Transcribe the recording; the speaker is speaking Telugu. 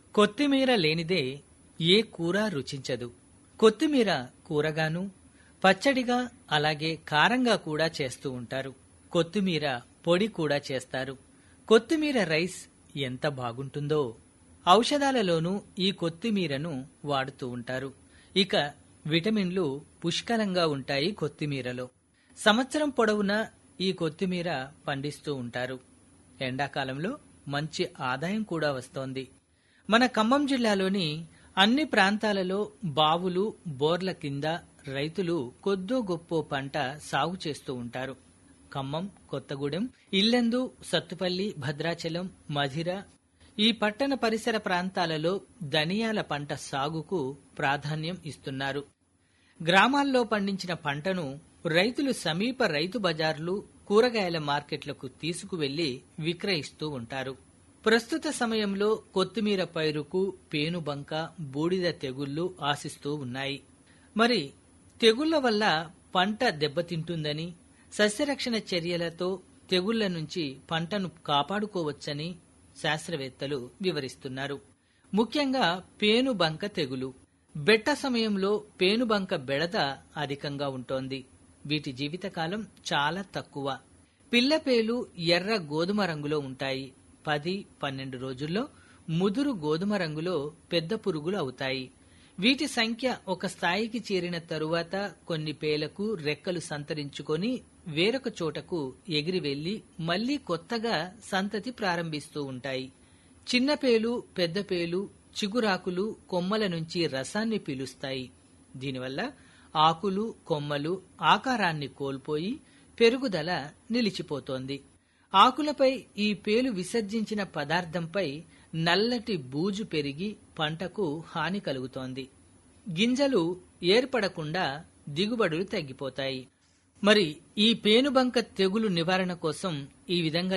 కొత్తిమీర లేనిదే ఏ కూర రుచించదు కొత్తిమీర కూరగాను పచ్చడిగా అలాగే కారంగా కూడా చేస్తూ ఉంటారు కొత్తిమీర పొడి కూడా చేస్తారు కొత్తిమీర రైస్ ఎంత బాగుంటుందో ఔషధాలలోనూ ఈ కొత్తిమీరను వాడుతూ ఉంటారు ఇక విటమిన్లు పుష్కలంగా ఉంటాయి కొత్తిమీరలో సంవత్సరం పొడవునా ఈ కొత్తిమీర పండిస్తూ ఉంటారు ఎండాకాలంలో మంచి ఆదాయం కూడా వస్తోంది మన ఖమ్మం జిల్లాలోని అన్ని ప్రాంతాలలో బావులు బోర్ల కింద రైతులు కొద్దో గొప్పో పంట సాగు చేస్తూ ఉంటారు ఖమ్మం కొత్తగూడెం ఇల్లెందు సత్తుపల్లి భద్రాచలం మధిర ఈ పట్టణ పరిసర ప్రాంతాలలో ధనియాల పంట సాగుకు ప్రాధాన్యం ఇస్తున్నారు గ్రామాల్లో పండించిన పంటను రైతులు సమీప రైతు బజార్లు కూరగాయల మార్కెట్లకు తీసుకువెళ్లి విక్రయిస్తూ ఉంటారు ప్రస్తుత సమయంలో కొత్తిమీర పైరుకు పేనుబంక బూడిద తెగుళ్లు ఆశిస్తూ ఉన్నాయి మరి తెగుళ్ల వల్ల పంట దెబ్బతింటుందని సస్యరక్షణ చర్యలతో తెగుళ్ల నుంచి పంటను కాపాడుకోవచ్చని శాస్త్రవేత్తలు వివరిస్తున్నారు ముఖ్యంగా పేనుబంక తెగులు బెట్ట సమయంలో పేనుబంక బెడద అధికంగా ఉంటోంది వీటి జీవితకాలం చాలా తక్కువ పిల్లపేలు ఎర్ర గోధుమ రంగులో ఉంటాయి పది పన్నెండు రోజుల్లో ముదురు గోధుమ రంగులో పెద్ద పురుగులు అవుతాయి వీటి సంఖ్య ఒక స్థాయికి చేరిన తరువాత కొన్ని పేలకు రెక్కలు సంతరించుకొని వేరొక చోటకు ఎగిరి వెళ్లి మళ్లీ కొత్తగా సంతతి ప్రారంభిస్తూ ఉంటాయి చిన్న పేలు పెద్ద పేలు చిగురాకులు కొమ్మల నుంచి రసాన్ని పీలుస్తాయి దీనివల్ల ఆకులు కొమ్మలు ఆకారాన్ని కోల్పోయి పెరుగుదల నిలిచిపోతోంది ఆకులపై ఈ పేలు విసర్జించిన పదార్థంపై నల్లటి బూజు పెరిగి పంటకు హాని కలుగుతోంది గింజలు ఏర్పడకుండా దిగుబడులు తగ్గిపోతాయి మరి ఈ పేనుబంక తెగులు నివారణ కోసం ఈ విధంగా